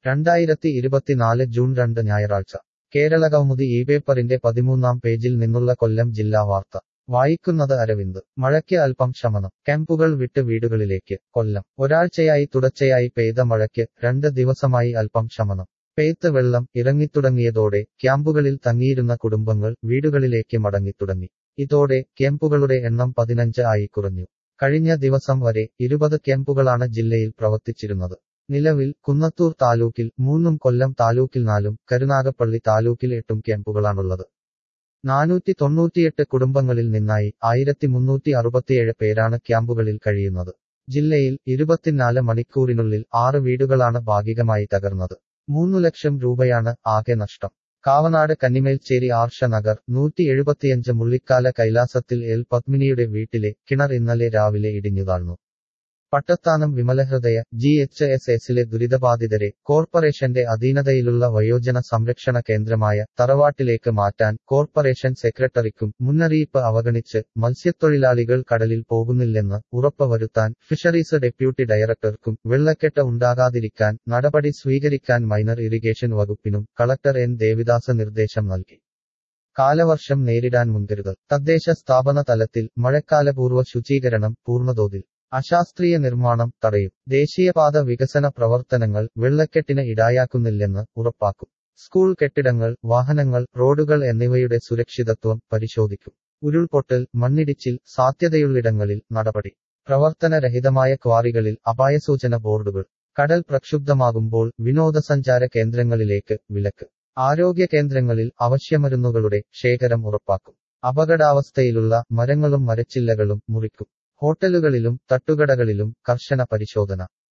രണ്ടായിരത്തി ഇരുപത്തിനാല് ജൂൺ രണ്ട് ഞായറാഴ്ച കേരളകൗമുദി ഈ പേപ്പറിന്റെ പതിമൂന്നാം പേജിൽ നിന്നുള്ള കൊല്ലം ജില്ലാ വാർത്ത വായിക്കുന്നത് അരവിന്ദ് മഴയ്ക്ക് അല്പം ശമനം ക്യാമ്പുകൾ വിട്ട് വീടുകളിലേക്ക് കൊല്ലം ഒരാഴ്ചയായി തുടർച്ചയായി പെയ്ത മഴയ്ക്ക് രണ്ട് ദിവസമായി അല്പം ശമനം പെയ്ത്ത് വെള്ളം ഇറങ്ങിത്തുടങ്ങിയതോടെ ക്യാമ്പുകളിൽ തങ്ങിയിരുന്ന കുടുംബങ്ങൾ വീടുകളിലേക്ക് മടങ്ങിത്തുടങ്ങി ഇതോടെ ക്യാമ്പുകളുടെ എണ്ണം പതിനഞ്ച് ആയി കുറഞ്ഞു കഴിഞ്ഞ ദിവസം വരെ ഇരുപത് ക്യാമ്പുകളാണ് ജില്ലയിൽ പ്രവർത്തിച്ചിരുന്നത് നിലവിൽ കുന്നത്തൂർ താലൂക്കിൽ മൂന്നും കൊല്ലം താലൂക്കിൽ നാലും കരുനാഗപ്പള്ളി താലൂക്കിൽ എട്ടും ക്യാമ്പുകളാണുള്ളത് നാനൂറ്റി തൊണ്ണൂറ്റിയെട്ട് കുടുംബങ്ങളിൽ നിന്നായി ആയിരത്തി മുന്നൂറ്റി അറുപത്തിയേഴ് പേരാണ് ക്യാമ്പുകളിൽ കഴിയുന്നത് ജില്ലയിൽ ഇരുപത്തിനാല് മണിക്കൂറിനുള്ളിൽ ആറ് വീടുകളാണ് ഭാഗികമായി തകർന്നത് മൂന്നു ലക്ഷം രൂപയാണ് ആകെ നഷ്ടം കാവനാട് കന്നിമേൽച്ചേരി ആർഷ നഗർ നൂറ്റി എഴുപത്തിയഞ്ച് മുള്ളിക്കാല കൈലാസത്തിൽ എൽ പത്മിനിയുടെ വീട്ടിലെ കിണർ ഇന്നലെ രാവിലെ ഇടിഞ്ഞുതാഴ്ന്നു Pattathanam Vimalahridaya G H S എസിലെ ദുരിതബാധിതരെ കോർപ്പറേഷന്റെ അധീനതയിലുള്ള വയോജന സംരക്ഷണ കേന്ദ്രമായ തറവാട്ടിലേക്ക് മാറ്റാൻ കോർപ്പറേഷൻ സെക്രട്ടറിക്കും മുന്നറിയിപ്പ് അവഗണിച്ച് മത്സ്യത്തൊഴിലാളികൾ കടലിൽ പോകുന്നില്ലെന്ന് ഉറപ്പുവരുത്താൻ ഫിഷറീസ് ഡെപ്യൂട്ടി ഡയറക്ടർക്കും വെള്ളക്കെട്ട് ഉണ്ടാകാതിരിക്കാൻ നടപടി സ്വീകരിക്കാൻ മൈനർ ഇറിഗേഷൻ വകുപ്പിനും കളക്ടർ എൻ ദേവിദാസ് നിർദ്ദേശം നൽകി കാലവർഷം നേരിടാൻ മുൻകരുതൽ തദ്ദേശ സ്ഥാപന തലത്തിൽ മഴക്കാലപൂർവ്വ ശുചീകരണം പൂർണ്ണതോതിൽ അശാസ്ത്രീയ നിർമ്മാണം തടയും ദേശീയപാത വികസന പ്രവർത്തനങ്ങൾ വെള്ളക്കെട്ടിന് ഇടായാക്കുന്നില്ലെന്ന് ഉറപ്പാക്കും സ്കൂൾ കെട്ടിടങ്ങൾ വാഹനങ്ങൾ റോഡുകൾ എന്നിവയുടെ സുരക്ഷിതത്വം പരിശോധിക്കും ഉരുൾപൊട്ടൽ മണ്ണിടിച്ചിൽ സാധ്യതയുള്ളിടങ്ങളിൽ നടപടി പ്രവർത്തനരഹിതമായ ക്വാറികളിൽ അപായസൂചന ബോർഡുകൾ കടൽ പ്രക്ഷുബ്ധമാകുമ്പോൾ വിനോദസഞ്ചാര കേന്ദ്രങ്ങളിലേക്ക് വിലക്ക് ആരോഗ്യ കേന്ദ്രങ്ങളിൽ അവശ്യമരുന്നുകളുടെ ശേഖരം ഉറപ്പാക്കും അപകടാവസ്ഥയിലുള്ള മരങ്ങളും മരച്ചില്ലകളും മുറിക്കും ഹോട്ടലുകളിലും തട്ടുകടകളിലും കർശന പരിശോധന